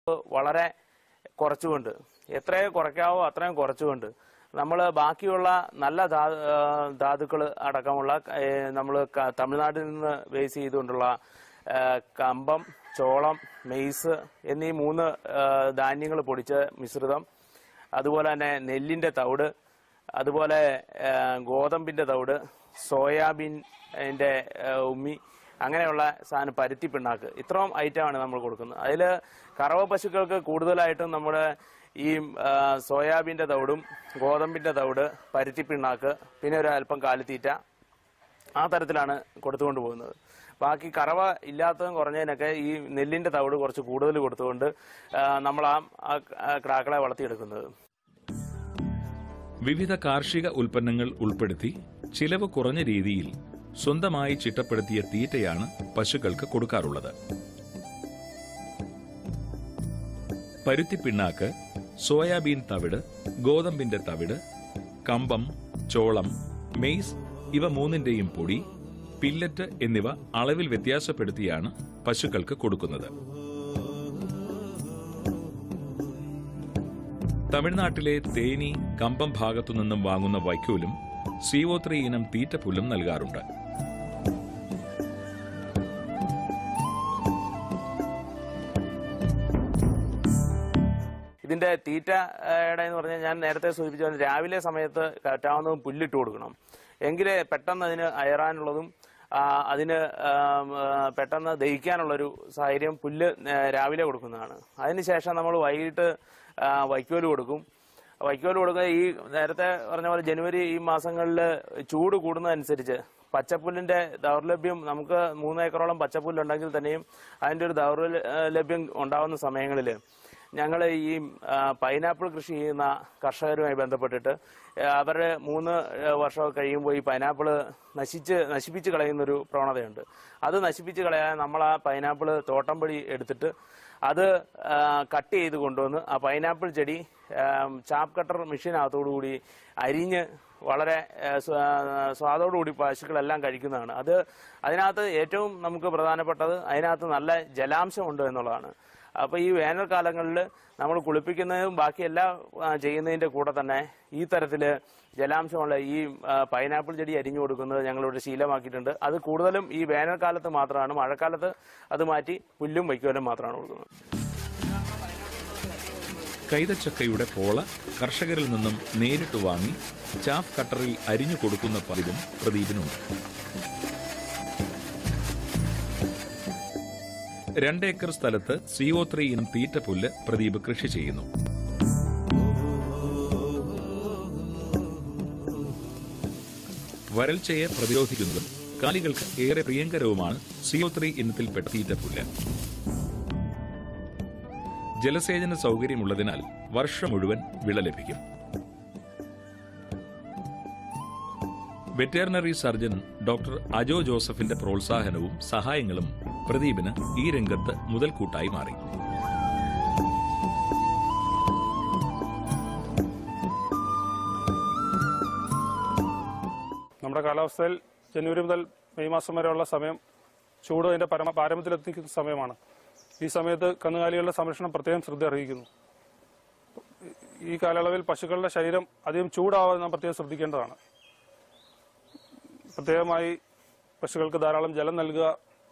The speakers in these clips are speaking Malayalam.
വളരെ കുറച്ചുകൊണ്ട് എത്രയും കുറയ്ക്കാവോ അത്രയും കുറച്ചുകൊണ്ട് നമ്മൾ ബാക്കിയുള്ള നല്ല ധാതുക്കൾ അടക്കമുള്ള നമ്മൾ തമിഴ്നാട്ടിൽ നിന്ന് ബേസ് ചെയ്തുകൊണ്ടുള്ള ആ, കമ്പം ചോളം മെയ്സ് എന്നീ മൂന്ന് ധാന്യങ്ങൾ പൊടിച്ച മിശ്രിതം അതുപോലെ തന്നെ നെല്ലിന്റെ തവിട് അതുപോലെ ആ, ഗോതമ്പിന്റെ തവിട് സോയാബീൻ്റെ ഉമ്മി അങ്ങനെയുള്ള സാധനം പരുത്തി പിണ്ണാക്ക് ഇത്രയും ഐറ്റമാണ് നമ്മൾ കൊടുക്കുന്നത് അതിൽ കറവ പശുക്കൾക്ക് കൂടുതലായിട്ടും നമ്മുടെ ഈ ആ, സോയാബീന്റെ തവിടും ഗോതമ്പിന്റെ തവിട് പരുത്തി പിണ്ണാക്ക് പിന്നെ ഒരു അല്പം കാലിത്തീറ്റ ആ തരത്തിലാണ് കൊടുത്തുകൊണ്ട് പോകുന്നത് ബാക്കി കറവ ഇല്ലാത്തതും കുറഞ്ഞതിനൊക്കെ ഈ നെല്ലിന്റെ തവിട് കുറച്ച് കൂടുതൽ കൊടുത്തുകൊണ്ട് ആ, നമ്മൾ ആ ആ കിടാക്കളെ വളർത്തിയെടുക്കുന്നത് വിവിധ കാർഷിക ഉൽപ്പന്നങ്ങൾ ഉൾപ്പെടുത്തി ചിലവ് കുറഞ്ഞ രീതിയിൽ സ്വന്തമായി ചിട്ടപ്പെടുത്തിയ തീറ്റയാണ് പശുക്കൾക്ക് കൊടുക്കാറുള്ളത് പരുത്തി പിണ്ണാക്ക് സോയാബീൻ തവിട് ഗോതമ്പിന്റെ തവിട് കമ്പം ചോളം മെയ്സ് ഇവ മൂന്നിന്റെയും പൊടി പില്ലറ്റ് എന്നിവ അളവിൽ വ്യത്യാസപ്പെടുത്തിയാണ് പശുക്കൾക്ക് കൊടുക്കുന്നത് തമിഴ്നാട്ടിലെ തേനി കമ്പം ഭാഗത്തു നിന്നും വാങ്ങുന്ന വൈക്കോലും സിഒ ത്രീ ഇനം തീറ്റപ്പുല്ലും നൽകാറുണ്ട് ഇതിന്റെ തീറ്റയുടെ എന്ന് പറഞ്ഞാൽ ഞാൻ നേരത്തെ സൂചിപ്പിച്ച പോലെ രാവിലെ സമയത്ത് കറ്റാവുന്നതും പുല്ലിട്ട് കൊടുക്കണം എങ്കിലേ പെട്ടെന്ന് അതിന് അയറാനുള്ളതും ആ, അതിന് ആം, ആ, പെട്ടെന്ന് ദഹിക്കാനുള്ളൊരു സാഹചര്യം പുല്ല് ആ, രാവിലെ കൊടുക്കുന്നതാണ് അതിനുശേഷം നമ്മൾ വൈകിട്ട് ആ, വൈക്കോല് കൊടുക്കും വൈക്കോല് കൊടുക്കുക ഈ നേരത്തെ പറഞ്ഞ പോലെ ജനുവരി ഈ മാസങ്ങളിൽ ചൂട് കൂടുന്നതനുസരിച്ച് പച്ചപ്പുല്ലിന്റെ ദൗർലഭ്യം നമുക്ക് മൂന്ന് ഏക്കറോളം പച്ചപ്പുല്ലുണ്ടെങ്കിൽ തന്നെയും അതിന്റെ ഒരു ദൗർലഭ്യം ഉണ്ടാവുന്ന സമയങ്ങളിൽ ഞങ്ങൾ ഈ ആ, പൈനാപ്പിൾ കൃഷി ചെയ്യുന്ന കർഷകരുമായി ബന്ധപ്പെട്ടിട്ട് ആ, അവരുടെ മൂന്ന് ആ, വർഷമൊക്കെ കഴിയുമ്പോൾ ഈ പൈനാപ്പിൾ നശിച്ച് നശിപ്പിച്ച് കളയുന്നൊരു പ്രവണതയുണ്ട് അത് നശിപ്പിച്ച് കളയാൻ നമ്മൾ ആ പൈനാപ്പിൾ തോട്ടംപടി എടുത്തിട്ട് അത് ആ, കട്ട് ചെയ്ത് കൊണ്ടുവന്ന് ആ പൈനാപ്പിൾ ചെടി ആ, ചാപ്പ് കട്ടർ മെഷീനകത്തോടു കൂടി അരിഞ്ഞ് വളരെ ആ, സ്വ- ആ, സ്വാദോടുകൂടി പശുക്കളെല്ലാം കഴിക്കുന്നതാണ് അത് അതിനകത്ത് ഏറ്റവും നമുക്ക് പ്രധാനപ്പെട്ടത് അതിനകത്ത് നല്ല ജലാംശമുണ്ട് എന്നുള്ളതാണ് അപ്പോൾ ഈ വേനൽക്കാലങ്ങളിൽ നമ്മൾ കുളിപ്പിക്കുന്നതും ബാക്കി എല്ലാം ആ, ചെയ്യുന്നതിന്റെ കൂടെ തന്നെ ഈ തരത്തിൽ ജലാംശമുള്ള ഈ ആ, പൈനാപ്പിൾ ചെടി അരിഞ്ഞു കൊടുക്കുന്നത് ഞങ്ങളിവിടെ ശീലമാക്കിയിട്ടുണ്ട് അത് കൂടുതലും ഈ വേനൽക്കാലത്ത് മാത്രമാണ് മഴക്കാലത്ത് അത് മാറ്റി പുല്ലും വൈക്കോലും മാത്രമാണ് കൊടുക്കുന്നത് കൈതച്ചക്കയുടെ പോള കർഷകരിൽ നിന്നും നേരിട്ട് വാങ്ങി ചാഫ് കട്ടറിൽ അരിഞ്ഞു കൊടുക്കുന്ന പതിവും പ്രദീപിനുണ്ട് രണ്ടേക്കർ സ്ഥലത്ത് സിഒ ത്രീ ഇനം തീറ്റപ്പുല്ല് പ്രദീപ് കൃഷി ചെയ്യുന്നു വരൾച്ചയെ പ്രതിരോധിക്കുന്നതും കാലികൾക്ക് ഏറെ പ്രിയങ്കരവുമാണ് സിഒ ത്രീ ഇനത്തിൽപ്പെട്ട തീറ്റപ്പുല്ല് ജലസേചന സൗകര്യമുള്ളതിനാൽ വർഷം മുഴുവൻ വിള ലഭിക്കും വെറ്ററിനറി സർജൻ ഡോക്ടർ അജോ ജോസഫിന്റെ പ്രോത്സാഹനവും സഹായങ്ങളും പ്രദീപിന് ഈ രംഗത്ത് മുതൽക്കൂട്ടായി മാറി നമ്മുടെ കാലാവസ്ഥയിൽ ജനുവരി മുതൽ മെയ് മാസം വരെയുള്ള സമയം ചൂട് അതിന്റെ പരമ പാരമ്യത്തിലെത്തിക്കുന്ന സമയമാണ് ഈ സമയത്ത് കന്നുകാലികളുടെ സംരക്ഷണം പ്രത്യേകം ശ്രദ്ധ അർഹിക്കുന്നു ഈ കാലയളവിൽ പശുക്കളുടെ ശരീരം അധികം ചൂടാവാതെ നാം പ്രത്യേകം ശ്രദ്ധിക്കേണ്ടതാണ് പ്രത്യേകമായി പശുക്കൾക്ക് ധാരാളം ജലം നൽകുക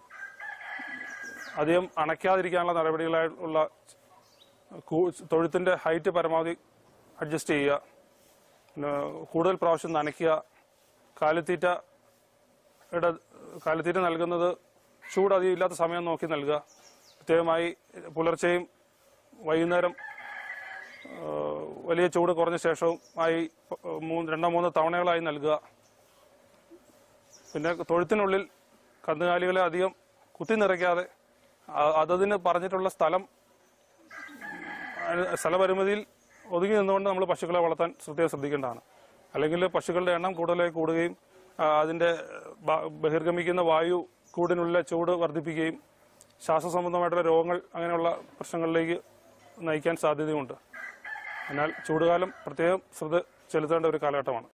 അധികം അണയ്ക്കാതിരിക്കാനുള്ള നടപടികളായിട്ടുള്ള കൂ- തൊഴുത്തിന്റെ ഹൈറ്റ് പരമാവധി അഡ്ജസ്റ്റ് ചെയ്യുക പിന്നെ കൂടുതൽ പ്രാവശ്യം നനയ്ക്കുക കാലിത്തീറ്റയുടെ കാലിത്തീറ്റ നൽകുന്നത് ചൂട് അധികം ഇല്ലാത്ത സമയം നോക്കി നൽകുക പ്രത്യേകമായി പുലർച്ചെയും വൈകുന്നേരം ആ, വലിയ ചൂട് കുറഞ്ഞ ശേഷവും ആയി മൂന്ന് രണ്ടോ മൂന്നോ തവണകളായി നൽകുക പിന്നെ തൊഴുത്തിനുള്ളിൽ കന്നുകാലികളെ അധികം കുത്തി നിറയ്ക്കാതെ അ- അതതിന് പറഞ്ഞിട്ടുള്ള സ്ഥലം അതിന് സ്ഥലപരിമിതിയിൽ ഒതുങ്ങി നിന്നുകൊണ്ട് നമ്മൾ പശുക്കളെ വളർത്താൻ പ്രത്യേകം ശ്രദ്ധിക്കേണ്ടതാണ് അല്ലെങ്കിൽ പശുക്കളുടെ എണ്ണം കൂടുതലായി കൂടുകയും ആ, അതിന്റെ ബ- ബഹിർഗമിക്കുന്ന വായു കൂടിനുള്ളിലെ ചൂട് വർദ്ധിപ്പിക്കുകയും ശ്വാസസംബന്ധമായിട്ടുള്ള രോഗങ്ങൾ അങ്ങനെയുള്ള പ്രശ്നങ്ങളിലേക്ക് നയിക്കാൻ സാധ്യതയുണ്ട് എന്നാൽ ചൂടുകാലം പ്രത്യേകം ശ്രദ്ധ ചെലുത്തേണ്ട ഒരു കാലഘട്ടമാണ്